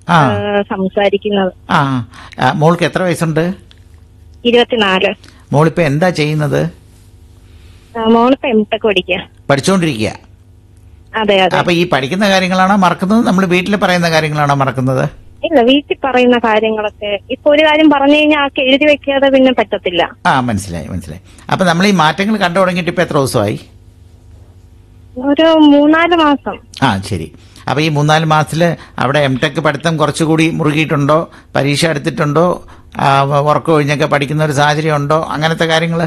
ആ. ഏഹ്, സംസാരിക്കുന്നത് ആ ആ, മോൾക്ക് എത്ര വയസ്സുണ്ട് ഇരുപത്തിനാല് മോളിപ്പോ എന്താ ചെയ്യുന്നത് ആ, മോളിപ്പോ എം ടെക് പഠിക്കുക പഠിച്ചുകൊണ്ടിരിക്കുക അതെ അതെ അപ്പൊ ഈ പഠിക്കുന്ന കാര്യങ്ങളാണോ മറക്കുന്നത് നമ്മൾ വീട്ടിൽ പറയുന്ന കാര്യങ്ങളാണോ മറക്കുന്നത് ഇല്ല വീട്ടിൽ പറയുന്ന കാര്യങ്ങളൊക്കെ ഇപ്പൊ ഒരു കാര്യം പറഞ്ഞു കഴിഞ്ഞാൽ ആൾക്ക് എഴുതി വെക്കാതെ പിന്നെ പറ്റത്തില്ല ആ മനസ്സിലായി മനസ്സിലായി അപ്പൊ നമ്മൾ ഈ മാറ്റങ്ങൾ കണ്ടു തുടങ്ങിയിട്ട് ഇപ്പൊ എത്ര ദിവസമായി ഒരു മൂന്നാല് മാസം ആ ശരി അപ്പൊ ഈ മൂന്നാല് മാസത്തില് അവിടെ എം ടെക് പഠിത്തം കുറച്ചുകൂടി മുറുകിയിട്ടുണ്ടോ പരീക്ഷ എടുത്തിട്ടുണ്ടോ ആ, ഉറക്കം ഒഴിഞ്ഞൊക്കെ പഠിക്കുന്ന ഒരു സാഹചര്യം ഉണ്ടോ അങ്ങനത്തെ കാര്യങ്ങൾ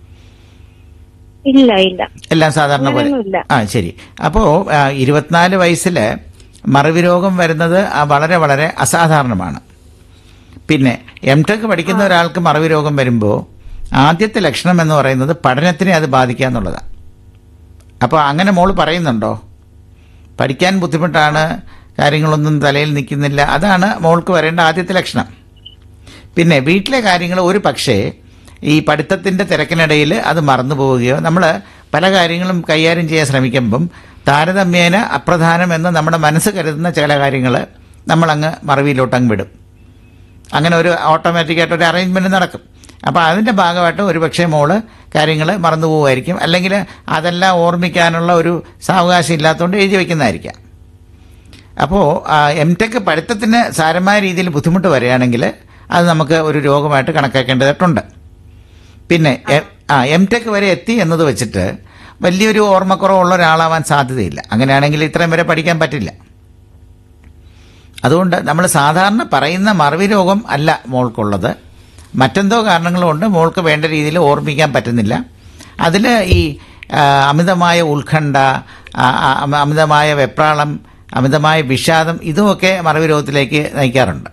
ഇല്ല ഇല്ല എല്ലാം സാധാരണ പോലെ അങ്ങനെയൊന്നുമില്ല. ആ ശരി അപ്പോ ആ, ഇരുപത്തിനാല് വയസ്സില് മറവി രോഗം വരുന്നത് ആ, വളരെ വളരെ അസാധാരണമാണ് പിന്നെ എം ടെക് പഠിക്കുന്ന ഒരാൾക്ക് മറവി രോഗം വരുമ്പോൾ ആദ്യത്തെ ലക്ഷണം എന്ന് പറയുന്നത് പഠനത്തിനെ അത് ബാധിക്കുക എന്നുള്ളതാണ് അപ്പോൾ അങ്ങനെ മോള് പറയുന്നുണ്ടോ പഠിക്കാൻ ബുദ്ധിമുട്ടാണ് കാര്യങ്ങളൊന്നും തലയിൽ നിൽക്കുന്നില്ല അതാണ് മോൾക്ക് വരേണ്ട ആദ്യത്തെ ലക്ഷണം പിന്നെ വീട്ടിലെ കാര്യങ്ങൾ ഒരു പക്ഷേ ഈ പഠിത്തത്തിന്റെ തിരക്കിനിടയിൽ അത് മറന്നു പോവുകയോ നമ്മൾ പല കാര്യങ്ങളും കൈകാര്യം ചെയ്യാൻ ശ്രമിക്കുമ്പം താരതമ്യേന അപ്രധാനമെന്ന് നമ്മുടെ മനസ്സ് കരുതുന്ന ചില കാര്യങ്ങൾ നമ്മളങ്ങ് മറവിയിലോട്ട് അങ്ങ് വിടും അങ്ങനെ ഒരു ഓട്ടോമാറ്റിക്കായിട്ട് ഒരു അറേഞ്ച്മെന്റ് നടക്കും അപ്പോൾ അതിന്റെ ഭാഗമായിട്ട് ഒരുപക്ഷെ മോള് കാര്യങ്ങൾ മറന്നു പോവുമായിരിക്കും അല്ലെങ്കിൽ അതെല്ലാം ഓർമ്മിക്കാനുള്ള ഒരു സാവകാശം ഇല്ലാത്തതുകൊണ്ട് എഴുതി വയ്ക്കുന്നതായിരിക്കാം അപ്പോൾ എം ടെക് പഠിത്തത്തിന് സാരമായ രീതിയിൽ ബുദ്ധിമുട്ട് വരികയാണെങ്കിൽ അത് നമുക്ക് ഒരു രോഗമായിട്ട് കണക്കാക്കേണ്ടതായിട്ടുണ്ട് പിന്നെ എ- ആ എം ടെക് വരെ എത്തി എന്നത് വെച്ചിട്ട് വലിയൊരു ഓർമ്മക്കുറവുള്ള ഒരാളാവാൻ സാധ്യതയില്ല അങ്ങനെയാണെങ്കിൽ ഇത്രയും വരെ പഠിക്കാൻ പറ്റില്ല അതുകൊണ്ട് നമ്മൾ സാധാരണ പറയുന്ന മറവി രോഗം അല്ല മോൾക്കുള്ളത് മറ്റെന്തോ കാരണങ്ങൾ കൊണ്ട് മോൾക്ക് വേണ്ട രീതിയിൽ ഓർമ്മിക്കാൻ പറ്റുന്നില്ല അതിൽ ഈ ആ, അമിതമായ ഉത്കണ്ഠ ആ, ആ, അമ- അമിതമായ വെപ്രാളം അമിതമായ വിഷാദം ഇതുമൊക്കെ മറവി രോഗത്തിലേക്ക് നയിക്കാറുണ്ട്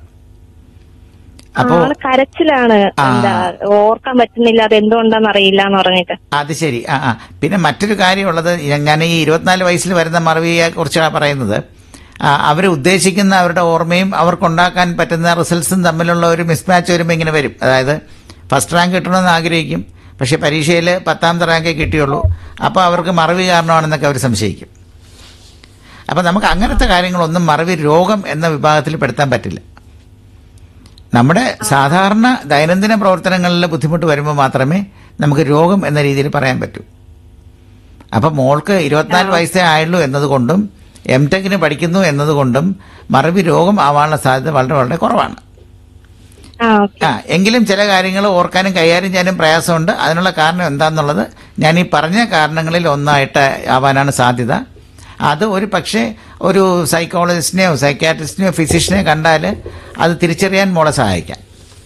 അപ്പോൾ ആള് കരച്ചിലാണ് ആ. എന്താ ഓർക്കാൻ പറ്റുന്നില്ല അത് എന്തുകൊണ്ടാന്ന് അറിയില്ല എന്ന് പറഞ്ഞിട്ട് അത് ശരി ആ ആ പിന്നെ മറ്റൊരു കാര്യമുള്ളത് ഞാൻ ഈ ഇരുപത്തിനാല് വയസ്സിൽ വരുന്ന മറവിയെ കുറിച്ചാണ് പറയുന്നത് അവർ ഉദ്ദേശിക്കുന്ന അവരുടെ ഓർമ്മയും അവർക്കുണ്ടാക്കാൻ പറ്റുന്ന റിസൾട്ട്സും തമ്മിലുള്ള ഒരു മിസ്മാച്ച് വരുമ്പോൾ ഇങ്ങനെ വരും അതായത് ഫസ്റ്റ് റാങ്ക് കിട്ടണമെന്ന് ആഗ്രഹിക്കും പക്ഷെ പരീക്ഷയിൽ പത്താമത്തെ റാങ്കേ കിട്ടിയുള്ളൂ അപ്പോൾ അവർക്ക് മറവി കാരണമാണെന്നൊക്കെ അവർ സംശയിക്കും അപ്പം നമുക്ക് അങ്ങനത്തെ കാര്യങ്ങളൊന്നും മറവി രോഗം എന്ന വിഭാഗത്തിൽ പെടുത്താൻ പറ്റില്ല നമ്മുടെ സാധാരണ ദൈനംദിന പ്രവർത്തനങ്ങളിൽ ബുദ്ധിമുട്ട് വരുമ്പോൾ മാത്രമേ നമുക്ക് രോഗം എന്ന രീതിയിൽ പറയാൻ പറ്റൂ അപ്പം മോൾക്ക് ഇരുപത്തിനാല് വയസ്സേ ആയുള്ളൂ എന്നതുകൊണ്ടും എം ടെക്കിന് പഠിക്കുന്നു എന്നതുകൊണ്ടും മറവി രോഗം ആവാനുള്ള സാധ്യത വളരെ വളരെ കുറവാണ് ആ ഓക്കെ ആ എങ്കിലും ചില കാര്യങ്ങൾ ഓർക്കാനും കൈകാര്യം ചെയ്യാനും പ്രയാസമുണ്ട് അതിനുള്ള കാരണം എന്താണെന്നുള്ളത് ഞാൻ ഈ പറഞ്ഞ കാരണങ്ങളിൽ ഒന്നായിട്ട് ആവാനാണ് സാധ്യത അത് ഒരു പക്ഷേ ഒരു സൈക്കോളജിസ്റ്റിനെയോ സൈക്കാട്രിസ്റ്റിനെയോ ഫിസിഷ്യനെയോ കണ്ടാൽ അത് തിരിച്ചറിയാൻ മോളെ സഹായിക്കാം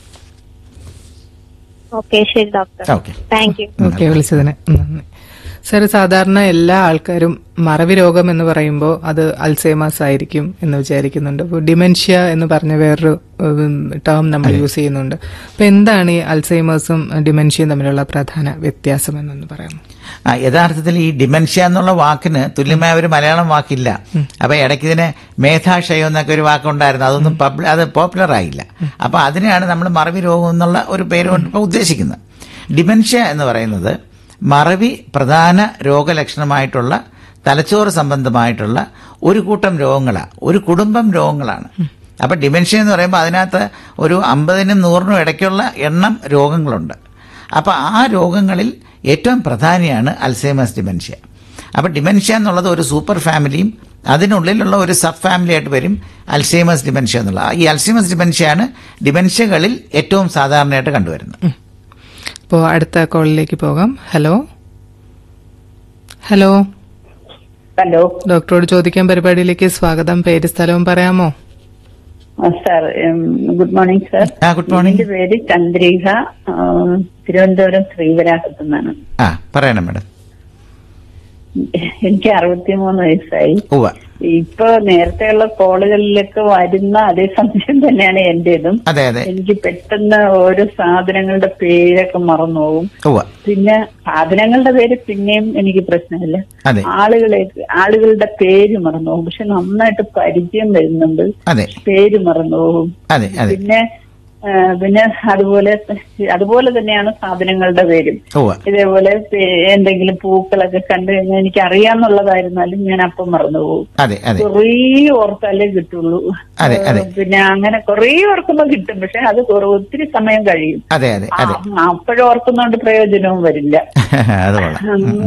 ഓക്കെ ശരി doctor okay thank you okay വിളിച്ചതിന് നന്ദി സാർ സാധാരണ എല്ലാ ആൾക്കാരും മറവി രോഗം എന്ന് പറയുമ്പോൾ അത് അൽസൈമേഴ്സ് ആയിരിക്കും എന്ന് വിചാരിക്കുന്നുണ്ട് അപ്പോൾ ഡിമെൻഷ്യ എന്ന് പറഞ്ഞ വേറൊരു ടേം നമ്മൾ യൂസ് ചെയ്യുന്നുണ്ട് അപ്പൊ എന്താണ് ഈ അൽസൈമേഴ്സും ഡിമെൻഷ്യയും തമ്മിലുള്ള പ്രധാന വ്യത്യാസം എന്നൊന്ന് പറയാമോ ആ യഥാർത്ഥത്തിൽ ഈ ഡിമെൻഷ്യ എന്നുള്ള വാക്കിന് തുല്യമായ ഒരു മലയാളം വാക്കില്ല അപ്പൊ ഇടയ്ക്ക് ഇതിന് മേധാക്ഷയം എന്നൊക്കെ ഒരു വാക്കുണ്ടായിരുന്നു അതൊന്നും പബ്ലി അത് പോപ്പുലർ ആയില്ല അപ്പൊ അതിനെയാണ് നമ്മൾ മറവി രോഗം എന്നുള്ള ഒരു പേര് കൊണ്ട് ഇപ്പൊ ഉദ്ദേശിക്കുന്നത് ഡിമെൻഷ്യ എന്ന് പറയുന്നത് മറവി പ്രധാന രോഗലക്ഷണമായിട്ടുള്ള തലച്ചോറ് സംബന്ധമായിട്ടുള്ള ഒരു കൂട്ടം രോഗങ്ങളാണ് ഒരു കുടുംബം രോഗങ്ങളാണ് അപ്പൊ ഡിമെൻഷ്യ എന്ന് പറയുമ്പോൾ അതിനകത്ത് ഒരു അമ്പതിനും നൂറിനും ഇടയ്ക്കുള്ള എണ്ണം രോഗങ്ങളുണ്ട് അപ്പോൾ ആ രോഗങ്ങളിൽ ഏറ്റവും പ്രധാനിയാണ് അൽസൈമേഴ്സ് ഡിമെൻഷ്യ അപ്പോൾ ഡിമെൻഷ്യ എന്നുള്ളത് ഒരു സൂപ്പർ ഫാമിലിയും അതിനുള്ളിലുള്ള ഒരു സബ് ഫാമിലി ആയിട്ട് വരും അൽസൈമേഴ്സ് ഡിമെൻഷ്യ എന്നുള്ള ഈ അൽസൈമേഴ്സ് ഡിമെൻഷ്യയാണ് ഡിമെൻഷ്യകളിൽ ഏറ്റവും സാധാരണയായിട്ട് കണ്ടുവരുന്നത് അപ്പോൾ അടുത്ത കോളിലേക്ക് പോകാം ഹലോ ഹലോ ഹലോ ഡോക്ടറോട് ചോദിക്കാൻ പരിപാടിയിലേക്ക് സ്വാഗതം പേര് സ്ഥലവും പറയാമോ സാർ ഗുഡ് മോർണിംഗ് സാർ ആ ഗുഡ് മോർണിംഗ് എന്റെ പേര് ചന്ദ്രിക ഉം, തിരുവനന്തപുരം ശ്രീവരാഹത്തു നിന്നാണ് ആ പറയണം മാഡം എനിക്ക് അറുപത്തിമൂന്ന് വയസ്സായി ഉവ്വ ഇപ്പൊ നേരത്തെയുള്ള കോളുകളിലൊക്കെ വരുന്ന അതേ സംശയം തന്നെയാണ് എന്റേതും അതെ അതെ എനിക്ക് പെട്ടെന്ന് ഓരോ സാധനങ്ങളുടെ പേരൊക്കെ മറന്നു പോകും ഉവ്വ പിന്നെ സാധനങ്ങളുടെ പേര് പിന്നെയും എനിക്ക് പ്രശ്നമില്ല അതെ ആളുകളെ ആളുകളുടെ പേര് മറന്നു പോകും പക്ഷെ നന്നായിട്ട് പരിചയം വരുന്നുണ്ട് അതെ പേര് മറന്നു പോകും അതെ അതെ പിന്നെ ആ, പിന്നെ അതുപോലെ അതുപോലെ തന്നെയാണ് സാധനങ്ങളുടെ പേരും ഉവ്വ് ഇതേപോലെ പേ- എന്തെങ്കിലും പൂക്കളൊക്കെ കണ്ടു കഴിഞ്ഞാൽ എനിക്ക് അറിയാന്നുള്ളതായിരുന്നാലും ഞാൻ അപ്പം മറന്നുപോകും അതെ അതെ കുറേ ഓർത്താലേ കിട്ടുള്ളൂ അതെ, അതെ. ഏഹ് പിന്നെ അങ്ങനെ കുറേ ഓർക്കുമ്പോ കിട്ടും പക്ഷെ അത് കുറ- ഒത്തിരി സമയം കഴിയും അതെ അതെ അതെ അപ്പോഴും ഓർക്കുന്നോണ്ട് പ്രയോജനവും വരില്ല അത് കൊള്ളാം ഉം.